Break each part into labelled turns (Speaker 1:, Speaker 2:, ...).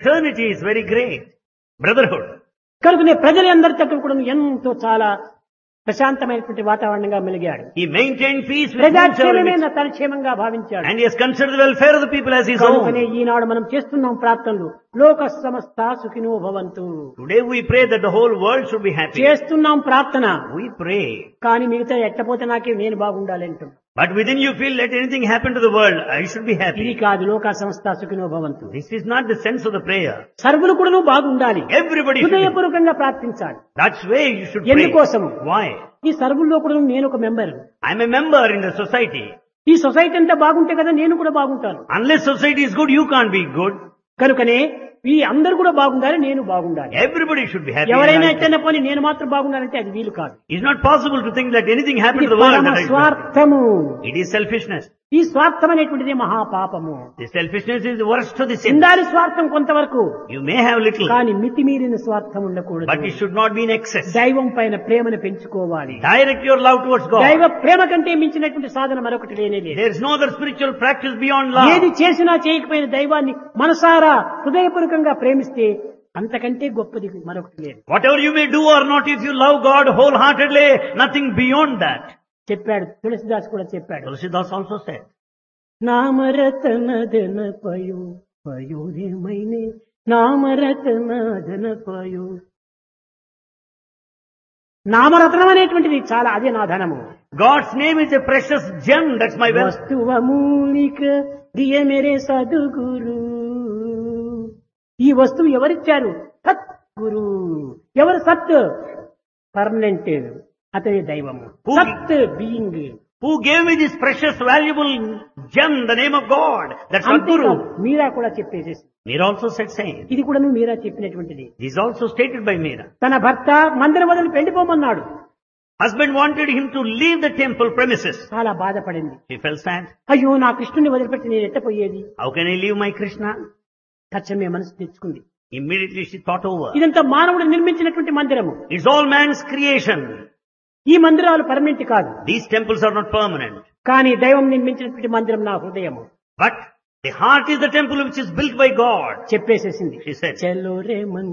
Speaker 1: Fraternity is very great. Brotherhood.
Speaker 2: కనుకనే ప్రజలందరి దగ్గర కూడా ఎంతో చాలా ప్రశాంతమైనటువంటి వాతావరణంగా మెలిగాడు
Speaker 1: He maintained peace with himself
Speaker 2: ప్రజాక్షేమమే నా తన క్షేమంగా భావించాడు
Speaker 1: and he has considered the welfare of the people as his
Speaker 2: కనుకనే
Speaker 1: own.
Speaker 2: ఈనాడు మనం చేస్తున్నాం ప్రార్థనలు లోక సమస్త సుఖినో భవంతు
Speaker 1: Today we pray that the whole world should be happy.
Speaker 2: చేస్తున్నాం ప్రార్థన
Speaker 1: We pray.
Speaker 2: కానీ మిగతా ఎట్టపోతే నాకే నేను బాగుండాలి అంటున్నాం
Speaker 1: But within you feel let anything happen to the world, I should be
Speaker 2: ఇది
Speaker 1: happy.
Speaker 2: కాదు లోక సంస్థ సుఖినో భవంతు
Speaker 1: This is not the sense of the prayer.
Speaker 2: సర్వులు కూడా బాగుండాలి
Speaker 1: Everybody should be.
Speaker 2: హృదయపూర్వకంగా ప్రార్థించాలి
Speaker 1: That's way you should pray.
Speaker 2: ఎందుకోసము?
Speaker 1: Why?
Speaker 2: ఈ సర్వుల్లో కూడా నేను ఒక member
Speaker 1: I'm a member in the society.
Speaker 2: ఈ సొసైటీ అంతా బాగుంటే కదా నేను కూడా బాగుంటాను
Speaker 1: Unless society is good, you can't be good.
Speaker 2: కనుకనే ఈ అందరు కూడా బాగుండాలి నేను బాగుండాలి
Speaker 1: Everybody should be happy. in
Speaker 2: ఎవరైనా
Speaker 1: life.
Speaker 2: ఎట్టైనా పోనీ నేను మాత్రం బాగుండాలంటే అది వీలు కాదు
Speaker 1: It's not possible to think that anything happened
Speaker 2: ఇది
Speaker 1: to the world.
Speaker 2: పరమ
Speaker 1: that I should-
Speaker 2: స్వార్థము
Speaker 1: It is selfishness.
Speaker 2: ఈ స్వార్థం అనేటువంటిది మహాపాపము
Speaker 1: The selfishness is the worst of the sin.
Speaker 2: ఉండాలి స్వార్థం కొంతవరకు
Speaker 1: You may have little,
Speaker 2: కానీ మితిమీరిన స్వార్థం
Speaker 1: but
Speaker 2: ఉండకూడదు
Speaker 1: it should not be in excess.
Speaker 2: దైవం పైన ప్రేమను పెంచుకోవాలి
Speaker 1: Direct your love towards God.
Speaker 2: దైవ ప్రేమ కంటే మించినటువంటి సాధన మరొకటి లేనే లేదు
Speaker 1: There is no other spiritual practice beyond love.
Speaker 2: ఏది చేసినా చేయకపోయిన దైవాన్ని మనసారా హృదయపూర్వకంగా ప్రేమిస్తే అంతకంటే గొప్పది మరొకటి లేదు
Speaker 1: Whatever you may do or not, if you love God wholeheartedly, nothing beyond that.
Speaker 2: చెప్పాడు తులసిదాస్ కూడా చెప్పాడు
Speaker 1: Tulsidas also said.
Speaker 2: నామరతనదన పయో పయోదేమైనే నామరతనదన పయో నామరత్నం అనేటువంటిది చాలా అదే నా ధనము
Speaker 1: God's name is a precious gem. That's my wealth.
Speaker 2: వస్తువ మూలిక దియ మేరే సద్గురు ఈ వస్తువు ఎవరిచ్చారు సత్ గురు ఎవరు సత్ పర్మనెంట్ అతని దైవము
Speaker 1: Who-
Speaker 2: సత్ being
Speaker 1: Who gave me this precious, valuable gem, the name of God? That's our
Speaker 2: అంతేకాదు
Speaker 1: Guru.
Speaker 2: మీరా కూడా చెప్పేసేసి
Speaker 1: Meera also said same.
Speaker 2: ఇది కూడా మీరా చెప్పినటువంటిది
Speaker 1: This is also stated by Meera.
Speaker 2: తన భర్త మందిరం వదిలి వెళ్ళిపోమన్నాడు
Speaker 1: Husband wanted him to leave the temple premises.
Speaker 2: చాలా బాధపడింది
Speaker 1: She felt sad.
Speaker 2: అయ్యో నా కృష్ణుని వదిలిపెట్టి నేను ఎట్టపోయేది
Speaker 1: How can I leave my Krishna?
Speaker 2: తచ్చమే మనసు తెచ్చుకుంది
Speaker 1: Immediately she thought over.
Speaker 2: ఇదంతా మానవుడు నిర్మించినటువంటి మందిరము
Speaker 1: It's all man's creation.
Speaker 2: ఈ మందిరాలు పర్మనెంట్ కాదు
Speaker 1: These temples are not permanent.
Speaker 2: కానీ దైవం నిర్మించినటువంటి మందిరం నా హృదయము
Speaker 1: But the heart is the temple which is built by God.
Speaker 2: చెప్పేసేసింది
Speaker 1: She said.
Speaker 2: చలో రే మన్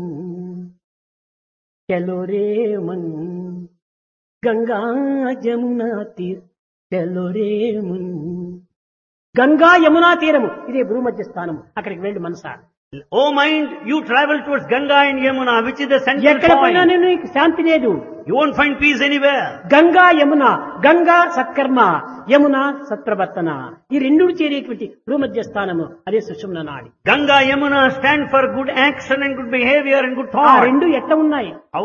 Speaker 2: చలో రే మన్ గంగా యమునా తీర్ చలో రే మన్ గంగా యమునా తీరము ఇదే భూమధ్య స్థానము అక్కడికి వెళ్ళి మనసా
Speaker 1: Oh mind, you travel towards Ganga and Yamuna, which is the central
Speaker 2: ఎక్కడ పోయినా
Speaker 1: point.
Speaker 2: నేను నీకు శాంతి లేదు
Speaker 1: You won't find peace anywhere.
Speaker 2: Ganga Yamuna Ganga సత్కర్మ యమున సత్ప్రవర్తన ఈ రెండు చేరేటువంటి భూమధ్య స్థానము అదే సుషుమ్న నాడి
Speaker 1: Ganga, Yamuna stand for good action and good behavior and good
Speaker 2: ఆ
Speaker 1: thought.
Speaker 2: రెండు ఎట్లా ఉన్నాయి